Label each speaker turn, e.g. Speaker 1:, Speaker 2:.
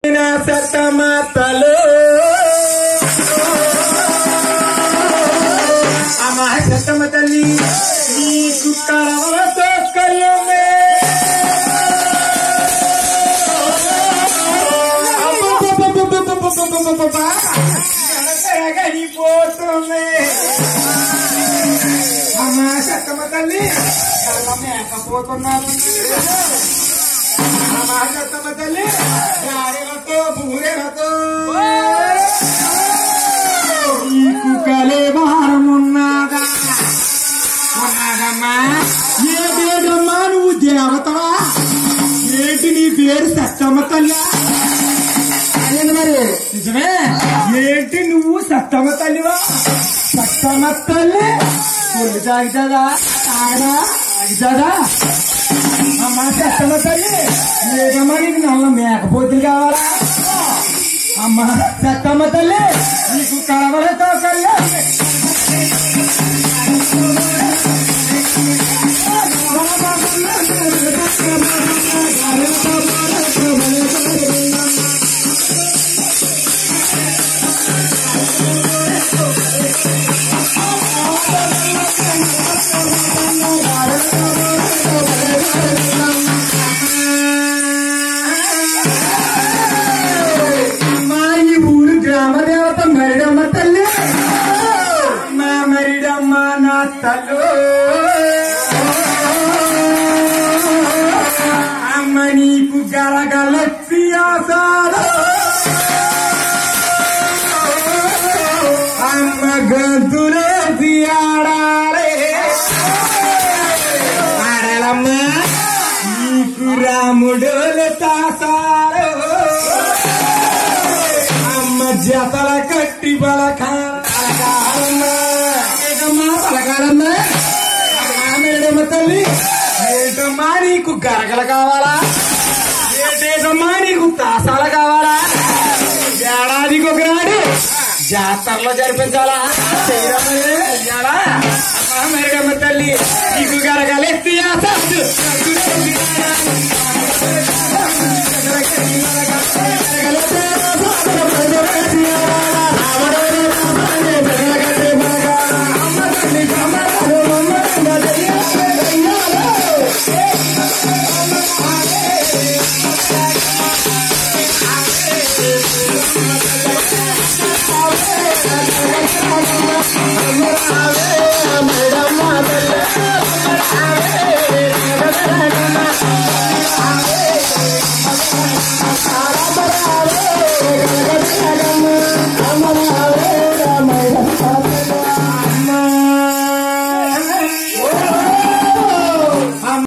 Speaker 1: సతమతలు అమ్మ సతమ తల్లి నీకు కరవలతో కయ్యమే పోతుంది అమ్మ సతమ తల్లి మేకపోతున్నాను సమాజత్తమ తల్లి గారెలతో బూరెలతో నీకు కలే భారమున్నదా ఉన్నదమ్మా ఏదేదమ్మా నువ్వు దేవతవా ఏంటి నీ పేరు సత్తమ్మ తల్లి
Speaker 2: అదేంటి మరి
Speaker 1: నిజమే ఏంటి నువ్వు సత్తమ్మ తల్లివా సత్తమ్మ తల్లి ఒళ్ళు తాగుతుందా తాగదా తాగుతుందా అమ్మా సత్తమ్మ తల్లి లేదమ్మా నీకు నల్ల మేకపోతులు కావాలా అమ్మా సత్తమ్మ తల్లి నీకు కలవలతో కల్లా అమ్మా ఈ ఊరు గ్రామ దేవత మరిడమ్మ తల్లి మా మరిడమ్మ నా తల్లు అమ్మ నీకు గలగల ఆసాలు అమ్మ గంతులే ఆడాలే ఆడాలమ్మ నీకు రాముడు తాసారు అమ్మ జతల కట్టి బలకాలమ్మా బలకాలమ్మా మేడమ్మ తల్లి ఏంటమ్మా నీకు గరగలు కావాలా ఏంటేదమ్మా నీకు తాసాలు కావాలా ఏడాదికి ఒకనాడు జాతరలో జరిపించాలా చెయ్యాలా మేడమ్మ తల్లి నీకు గరగలెత్తి ఆస